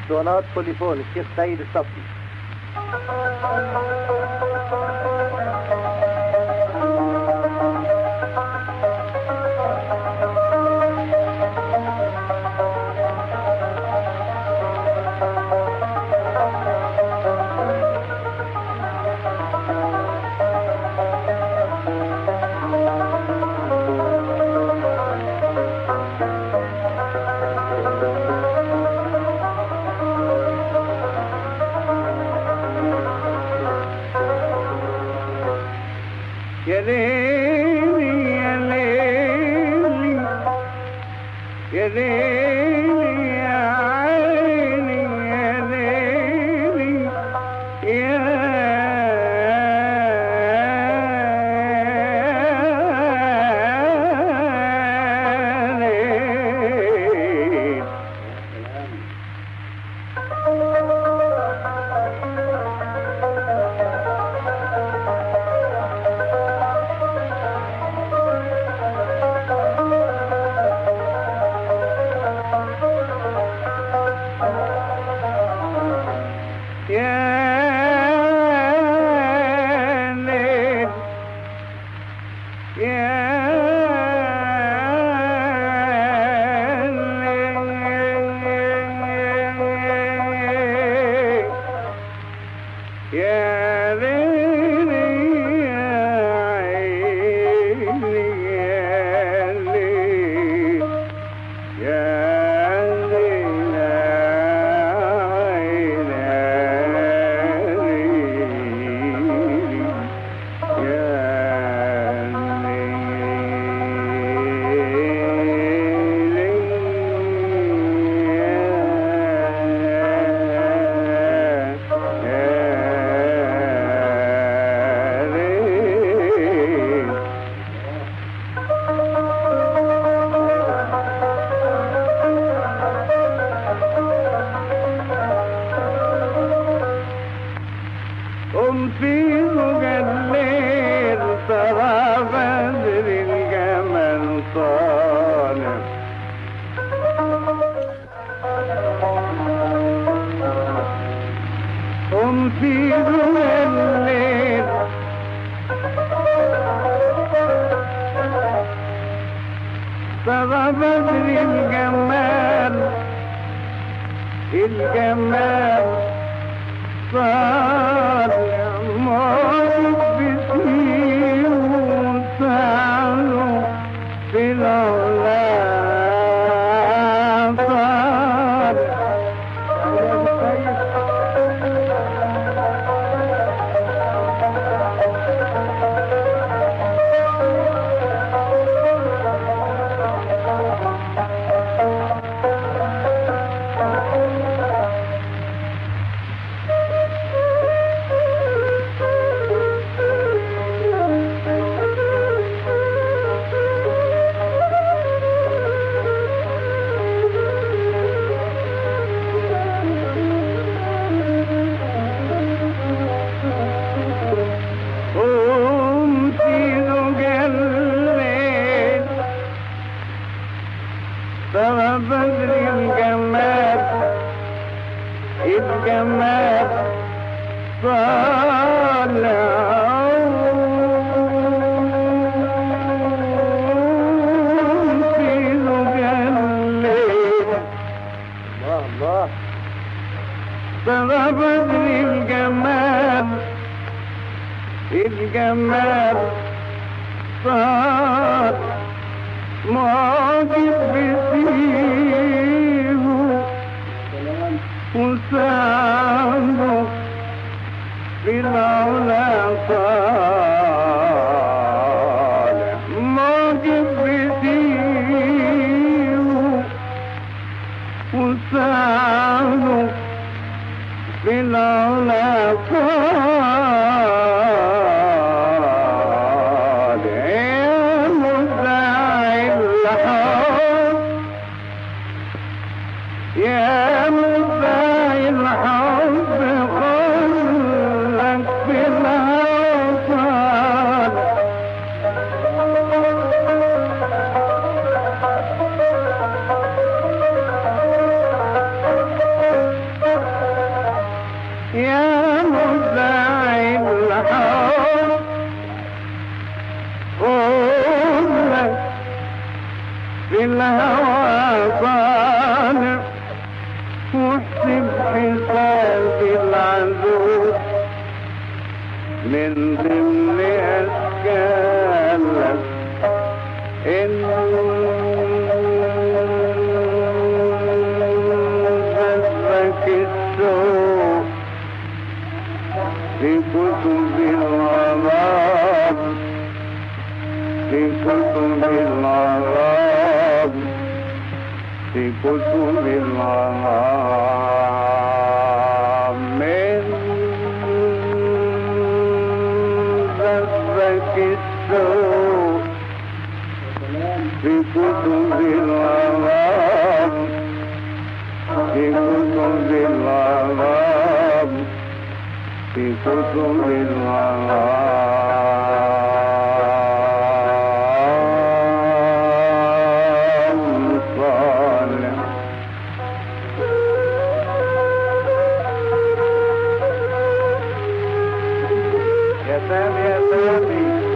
اسطوانات بوليفون الشيخ سيد الصفي يا ليلي يا ليلي يا ليلي يا عيني يا ليلي يا ليل يا ليل يا ليل يا ليل يا عيني يا ليل يا ليل عيني قم في الليل ترى بدر الجمل طالع قم في الليل ترى بدر الجمال الجمال طالع موت بسير وتعالوا في العلا طالع قوم في ذوق الليل ترى بدر الجمال الجمال طالع قوم في ذوق الليل الله الله ترى بدر الجمال الجمال صار معجب بسيه وسامه في العلا طالع معجب بسيه وسامه في العلا طالع يا مدعي الحب يا مدعي الحب قلك في الأوصال من ضمن أشكالك إن ذنبك السوء في كتب العذاب في كتب العذاب في كتب العذاب من ذنبك السوء في كتب العذاب في كتب العذاب في كتب العذاب صالح يا سامي يا سامي